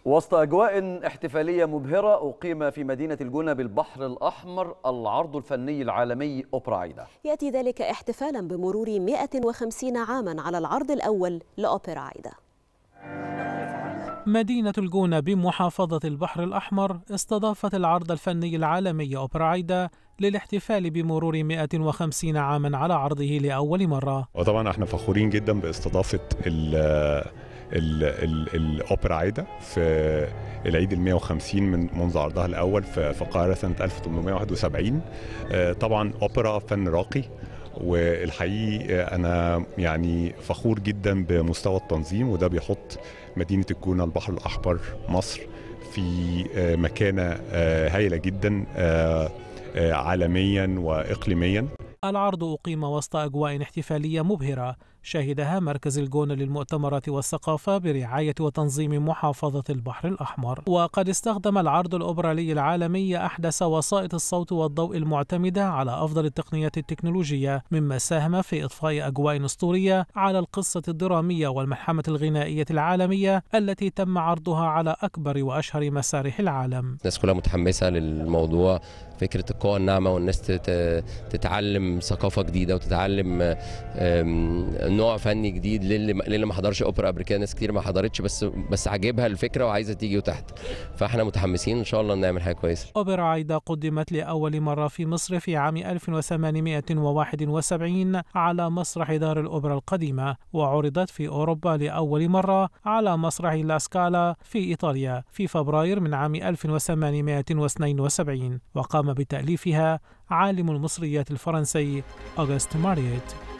وسط أجواء احتفالية مبهرة أقيم في مدينة الجونة بالبحر الأحمر العرض الفني العالمي أوبرا عايدة يأتي ذلك احتفالا بمرور 150 عاما على العرض الأول لأوبرا عايدة مدينة الجونة بمحافظة البحر الأحمر استضافت العرض الفني العالمي أوبرا عايدة للاحتفال بمرور 150 عاما على عرضه لأول مرة وطبعا احنا فخورين جدا باستضافة ال ال ال الاوبرا عايده في العيد ال 150 من منذ عرضها الاول في في القاهره سنه 1871 آه، طبعا اوبرا فن راقي والحقيقي انا يعني فخور جدا بمستوى التنظيم وده بيحط مدينه الجونه البحر الاحمر مصر في آه، مكانه آه، هايله جدا آه، آه، عالميا واقليميا العرض أقيم وسط أجواء احتفالية مبهرة شهدها مركز الجونة للمؤتمرات والثقافة برعاية وتنظيم محافظة البحر الأحمر وقد استخدم العرض الأوبرالي العالمي أحدث وسائط الصوت والضوء المعتمدة على أفضل التقنيات التكنولوجية مما ساهم في إضفاء أجواء أسطورية على القصة الدرامية والملحمة الغنائية العالمية التي تم عرضها على أكبر وأشهر مسارح العالم الناس كلها متحمسة للموضوع فكرة القوى الناعمة والناس تت- تتعلم ثقافة جديدة وتتعلم آم، نوع فني جديد للي للي ما حضرش اوبرا قبل كده ناس كتير ما حضرتش بس بس عاجبها الفكرة وعايزة تيجي وتحت فاحنا متحمسين ان شاء الله نعمل حاجة كويسة أوبرا عايدة قدمت لأول مرة في مصر في عام 1871 على مسرح دار الأوبرا القديمة وعرضت في أوروبا لأول مرة على مسرح لاسكالا في إيطاليا في فبراير من عام 1872 وقام بتأليفها عالم المصريات الفرنسي أوغست ماريت